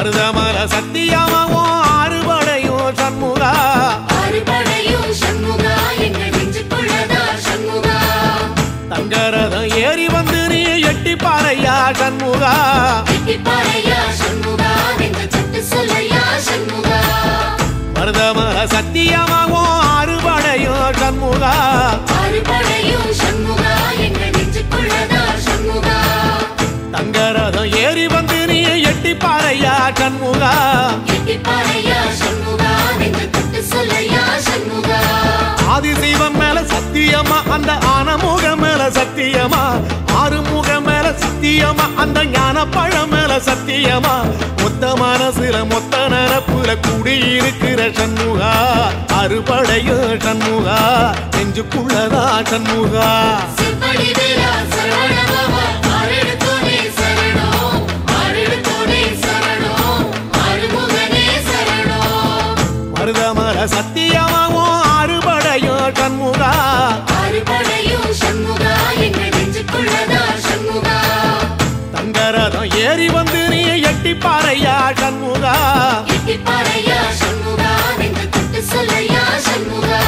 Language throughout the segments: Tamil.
மருதமல சத்தியமாவும் ஆறுபடையும் சண்முகா அறுபடையும் சண்முகா எங்கள் நெஞ்சுக்குள்ளதா சண்முகா தங்கரதம் ஏறி வந்து நீ எட்டி பாறையா சண்முகா கெட்டிப்பாறையா சண்முகா எங்க சட்டு சொல்லையா சண்முகா மருதமல சத்தியமாவும் ஆறுபடையும் சண்முகா அறுபடையும் சண்முகா எங்கள் நெஞ்சுக்குள்ளதா சண்முகா தங்கரதம் ஏறி வந்து நீ எட்டி பாறையா சண்முகா கெட்டிப்பாறையா சண்முகா எங்க சட்டு சொல்லையா சண்முகா ஆதிசைவம் மேல சத்தியமா அந்த ஆனமுக மேல சத்தியமா ஆறுமுக மேல சத்தியமா அந்த ஞான பழம் மேல சத்தியமா மொத்த மனசுல மொத்த நரப்புல குடியிருக்கிற சண்முகா அறுபடையோ சண்முகா நெஞ்சுக்குள்ளதா சண்முகா செவ்வடி வேலா சரவணபவா ஆறெடுத்தோனே சரணம் ஆறெடுத்தோனே சரணம் ஆறுமுகனே சரணம் மருதமர சத்தியமாவும் அறுபடையோ சண்முகா அறுபடையும் சண்முகா எங்கள் நெஞ்சுக்குள்ளதா சண்முகா தங்கரதம் ஏறி வந்து நீ எட்டி பாறையா சண்முகா எட்டிப்பாறையா சண்முகா எங்கள் தொட்டு சொல்லையா சண்முகா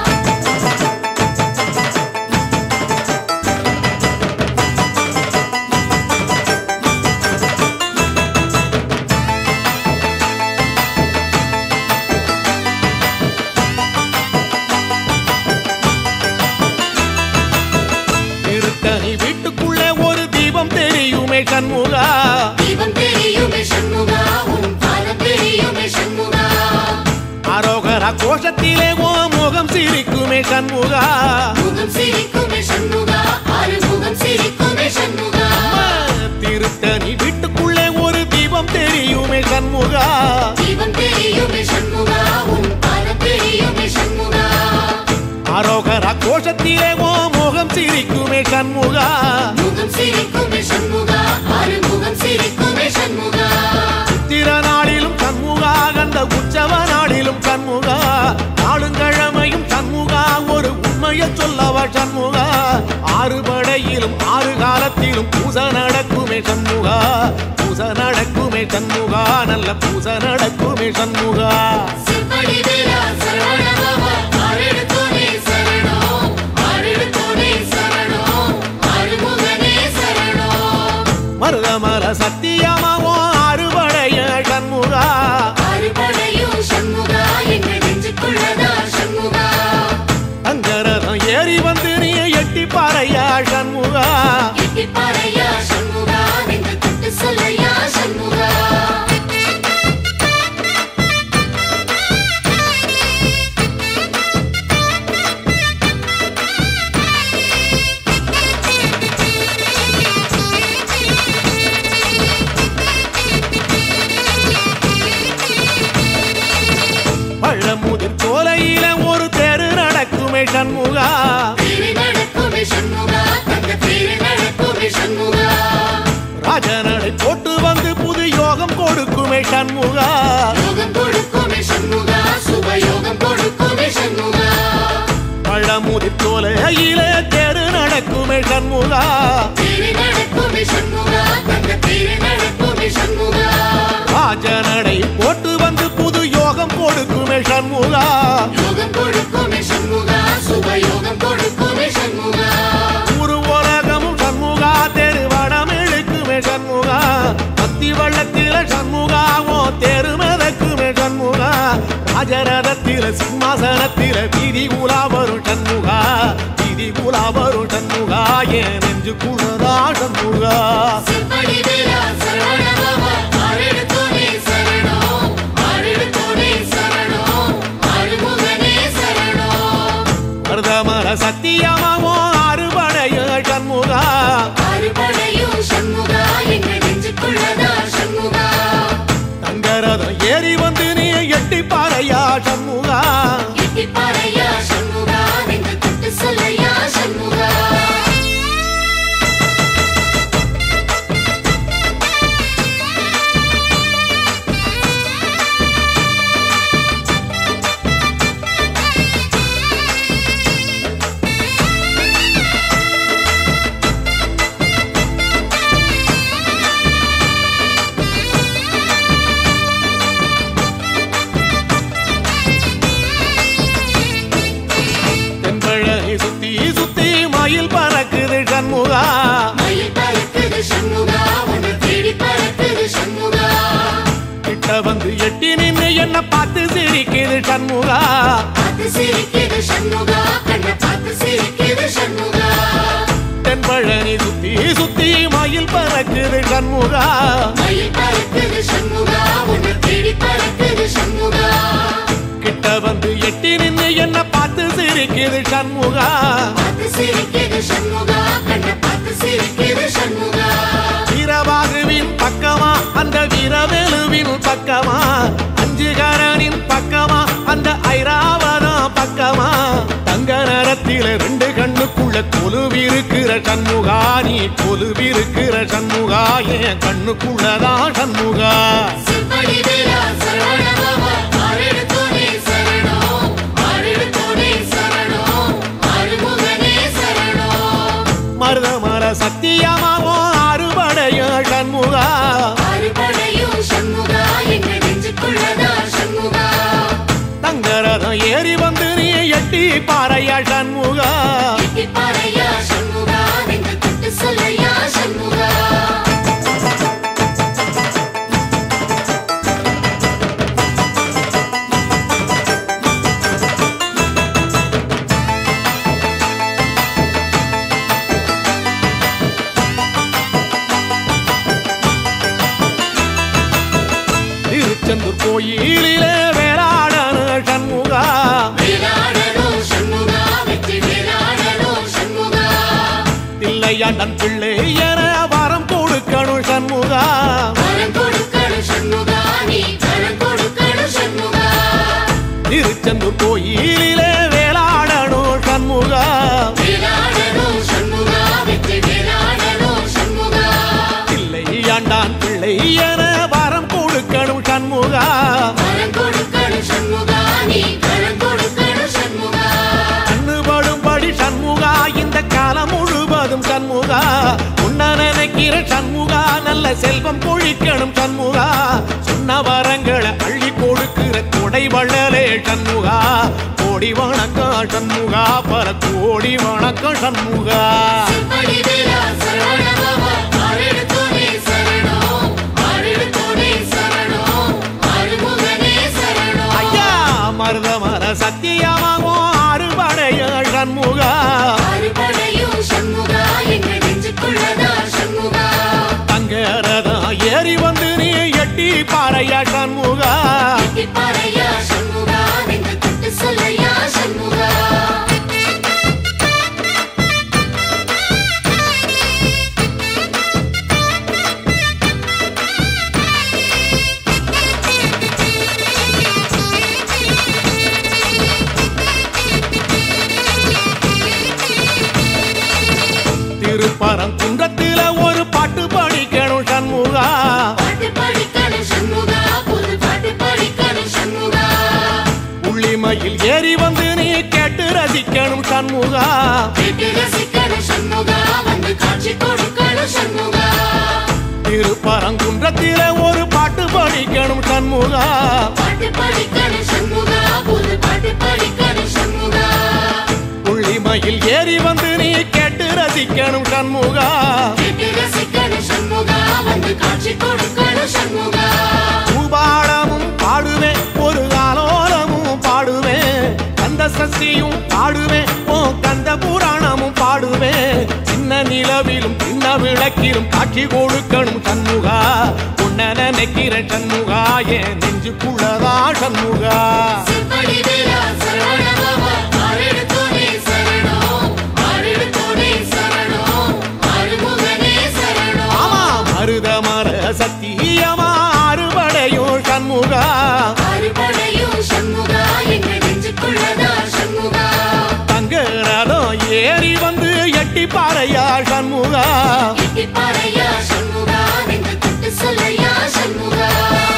திருத்தணி வீட்டுக்குள்ளே ஒரு தீபம் தெரியுமே சண்முகா தீபம் தெரியுமே சண்முகா உன் பாதம் தெரியுமே சண்முகா அரோகரா கோஷத்திலே ஓ முகம் சிரிக்குமே சண்முகா முகம் சிரிக்குமே சண்முகா ஆறுமுகம் சிரிக்குமே சண்முகா திருத்தணி வீட்டுக்குள்ளே ஒரு தீபம் தெரியுமே சண்முகா தீபம் தெரியுமே சண்முகா உன் பாதம் தெரியுமே சண்முகா அரோகரா கோஷத்திலே ஓ முகம் சிரிக்குமே சண்முகா முகம் சிரிக்குமே சண்முகா ஆறுமுகம் சிரிக்குமே சண்முகா சித்திர நாளிலும் சண்முகா கந்த உற்சவ நாளிலும் சண்முகா நாளுங்கிழமையும் சண்முகா ஒரு உண்மையை சொல்லவா சண்முகா ஆறு படையிலும் ஆறு காலத்திலும் பூச நடக்குமே சண்முகா பூச நடக்குமே சண்முகா நல்ல பூச நடக்குமே சண்முகா செவ்வடி வேலா சரவணபவா ஆறெடுத்தோனே சரணம் ஆறெடுத்தோனே சரணம் ஆறுமுகனே சரணம் மருதமர சத்தியமாவோ அறுபடைய சண்முகா அறுபடையும் சண்முகா எங்கள் நெஞ்சுக்குள்ளதா சண்முகா அங்கரதம் ஏறி வந்து நீ எட்டி பாறையா சண்முகா எட்டிப்பாறையா சண்முகா எங்கள் தொட்டு சொல்லையா சண்முகா பழமுதிர் சோலையில ஒரு தெரு நடக்குமே சண்முகா தேரு நடக்குமே சண்முகா தங்க தேரு நடக்குமே சண்முகா ராஜனடை போட்டு வந்து புது யோகம் கொடுக்குமே சண்முகா யோகம் கொடுக்குமே சண்முகா சுபயோகம் கொடுக்குமே சண்முகா பழமுதிர் சோலையில தெரு நடக்குமே சண்முகா தேரு நடக்குமே சண்முகா தங்க தேரு நடக்குமே சண்முகா ராஜனடை போட்டு வந்து புது யோகம் கொடுக்குமே சண்முகா யோகம் கொடுக்குமே சண்முகா சுபயோகம் கொடுக்குமே சண்முகா ஒரு உலகமும் சண்முகா தெரு வடம் இழுக்குமே சண்முகா பத்தி வள்ளத்தில சண்முகாவோ தெரு மிதக்குமே சண்முகா ராஜரதத்தில சிம்மாசனத்தில வீதி உலா வரும் சண்முகா வீதி உலா வரும் சண்முகா ஏன் நெஞ்சு குளதா சண்முகா செவ்வடி வேலா சரவணபவா ஆறெடுத்தோனே சரணம் ஆறெடுத்தோனே சரணம் ஆறுமுகனே சரணம் மருதமர சத்தியமாவோ அறுபடைய சண்முகா அறுபடையும் சண்முகா எங்கள் நெஞ்சுக்குள்ளதா சண்முகா தங்கரதம் ஏறி வந்து நீ எட்டி பாறையா சண்முகா எட்டிப்பாறையா சண்முகா எங்கள் தொட்டு சொல்லையா சண்முகா சண்முகா பார்த்து சிரிக்குது சண்முகா கண்ணை பார்த்து சிரிக்குது சண்முகா தென்பழனி சுத்தி சுத்தி மயில் பறக்குது சண்முகா மயில் பறக்குது சண்முகா உன்னை தேடி பறக்குது சண்முகா கிட்ட வந்து எட்டி நின்னு என்ன பார்த்து சிரிக்குது சண்முகா பார்த்து சிரிக்குது சண்முகா கண்ணை பார்த்து சிரிக்குது சண்முகா வீரபாகுவின் பக்கமா அந்த வீரவேலுவின் பக்கமா அஞ்சுகரனின் பக்கமா அந்த ஐராவதம் பக்கமா தங்க நேரத்தில ரெண்டு கண்ணுக்குள்ள கொலுவிருக்கிற சண்முகா நீ கொலுவிருக்கிற சண்முகா என் கண்ணுக்குள்ளதான் சண்முகா செவ்வடி வேலா சரவணபவா ஆறெடுத்தோனே சரணம் ஆறெடுத்தோனே சரணம் ஆறுமுகனே சரணம் மருத மர சத்தியமாவோ அறுபடைய சண்முகா அறுபடையும் சண்முகா எங்க நெஞ்சுக்குள்ளதா சண்முகா தங்கரதம் ஏறி வந்து நீ எட்டி பாறையா சண்முகா எட்டி பாறையா சண்முகா நெஞ்சு தொட்டு சொல்லையா சண்முகா திருச்செந்தூர் கோயிலிலே வேளாடன சண்முகா வேலாடணும் சண்முகா வெற்றி வேலாடணும் சண்முகா தில்லையாண்டன் பிள்ளை என வரம் கொடுக்கணும் சண்முகா வரம் கொடுக்கணும் சண்முகா நீ வரம் கொடுக்கணும் சண்முகா திருச்செந்தூர் கோயிலிலே வேளாடணும் சண்முகா வேலாடணும் சண்முகா வெற்றி வேலாடணும் சண்முகா தில்லையாண்டான் பிள்ளை என வரம் கொடுக்கணும் சண்முகா வரம் கொடுக்கணும் சண்முகா நீ வரம் கொடுக்கணும் சண்முகா கண்ணுபடும்படி சண்முகா இந்த காலம் முழுவதும் சண்முகா உன்ன நினைக்கிற சண்முகா நல்ல செல்வம் பொழிக்கணும் சண்முகா சொன்ன வரங்களை அள்ளி கொடுக்கிற கொடை வள்ளலே சண்முகா கோடி வணக்கம் சண்முகா பல கோடி வணக்கம் சண்முகா செவ்வடி வேலா சரவணபவா ஆறெடுத்தோனே சரணம் ஆறெடுத்தோனே சரணம் ஆறுமுகனே சரணம் ஐயா மருத மர சத்தியமாகும் அறுபடைய சண்முகா அறுபடையும் சண்முகா எங்க நெஞ்சுக்குள்ளதா சண்முகா தங்கரதம் ஏறி வந்து நீ எட்டி பாறையா சண்முகா எட்டி பாறையா சண்முகா நெஞ்சு தொட்டு சொல்லையா சண்முகா திருப்பரங்குன்றத்தில ஒரு பாட்டு படிக்கணும் சண்முகா பாட்டு படிக்கணும் சண்முகா புது பாட்டு படிக்கணும் சண்முகா உள்ளிமையில் ஏறி வந்து நீ கேட்டு ரசிக்கணும் சண்முகா கேட்டு ரசிக்கணும் சண்முகா வந்து காட்சி கொடுக்கணும் சண்முகா திருப்பரங்குன்றத்தில ஒரு பாட்டு படிக்கணும் சண்முகா பாட்டு படிக்கணும் சண்முகா புது பாட்டு படிக்கணும் சண்முகா உள்ளிமையில் ஏறி வந்து நீ கேட்டு ரசிக்கணும் சண்முகா கேட்டு ரசிக்கணும் சண்முகா வந்து காட்சி கொடுக்கணும் சண்முகா பூபாளமும் பாடுவேன் ஒரு ஆலோலமும் பாடுவேன் கந்த சஷ்டியும் பாடுவேன் ஓ கந்த புராணமும் பாடுவேன் சின்ன நிலவிலும் சின்ன விளக்கிலும் காட்சி கொடுக்கணும் சண்முகா உன்ன நினைக்கிற சண்முகா என் நெஞ்சுக்குள்ளதா சண்முகா செவ்வடி வேலா சரவணபவா ஆறெடுத்தோனே சரணம் ஆறெடுத்தோனே சரணம் ஆறுமுகனே சரணம் ஆமா மருத மர சத்தியமா அறுபடையும் சண்முகா அறுபடையும் சண்முகா எங்க நெஞ்சுக்குள்ளதா சண்முகா தங்க ரதம் ஏறி வந்து எட்டி பாறையா சண்முகா எட்டி பாறையா சண்முகா நெஞ்சு தொட்டு சொல்லையா சண்முகா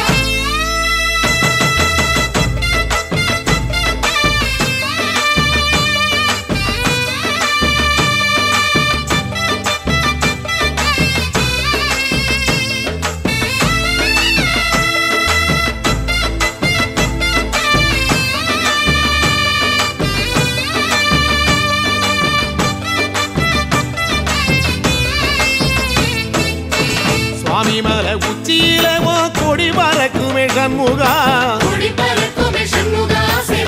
சுவாமி மலை உச்சியில உன் கொடி பறக்குமே சண்முகா கொடி பறக்குமே சண்முகா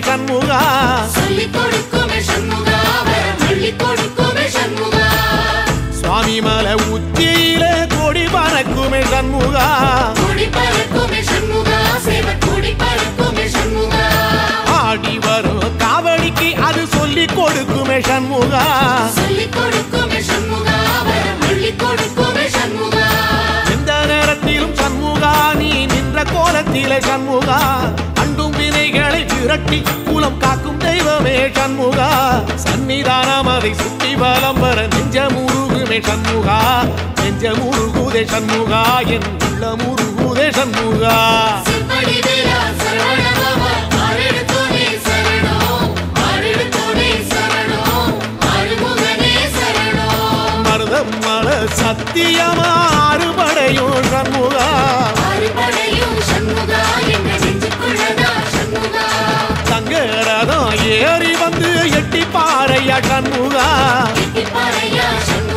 சண்முகா சொல்லிக் கொடுக்குமே சண்முகா வரம் அள்ளிக் கொடுக்குமே சண்முகா சுவாமி மலை உச்சியிலே கொடி பறக்குமே சண்முகா கொடி பறக்குமே சண்முகா சேவ கொடி பறக்குமே சண்முகா ஆடி வரும் காவடிக்கு அது சொல்லி கொடுக்குமே சண்முகா சொல்லிக் கொடுக்குமே சண்முகா வரம் அள்ளிக் கொடுக்குமே சண்முகா எந்த நேரத்திலும் சண்முகா நீ நின்ற கோலத்திலே சண்முகா அண்டும் வினைகளை விரட்டி குலம் காக்கும் தெய்வமே சண்முகா சன்னிதானம் அதை சுற்றி பலம் வர நெஞ்ச முருகுமே சண்முகா நெஞ்ச முருகுதே சண்முகா என் உள்ள முருகுதே சண்முகா செவ்வடி வேலா சரவணபவா ஆரெடுத்தோனே சரணம் ஆரெடுத்தோனே சரணம் ஆறுமுகனே சரணம் மருதம் மல சத்தியமா அறுபடையும் சண்முகா அறுபடையும் சண்முகா என்ற நெஞ்சுக்குள்ளதா சண்முகா சங்கரதம் ஏறி வந்து எட்டி பாறையா சண்முகா எட்டிப்பாறையா சண்முகா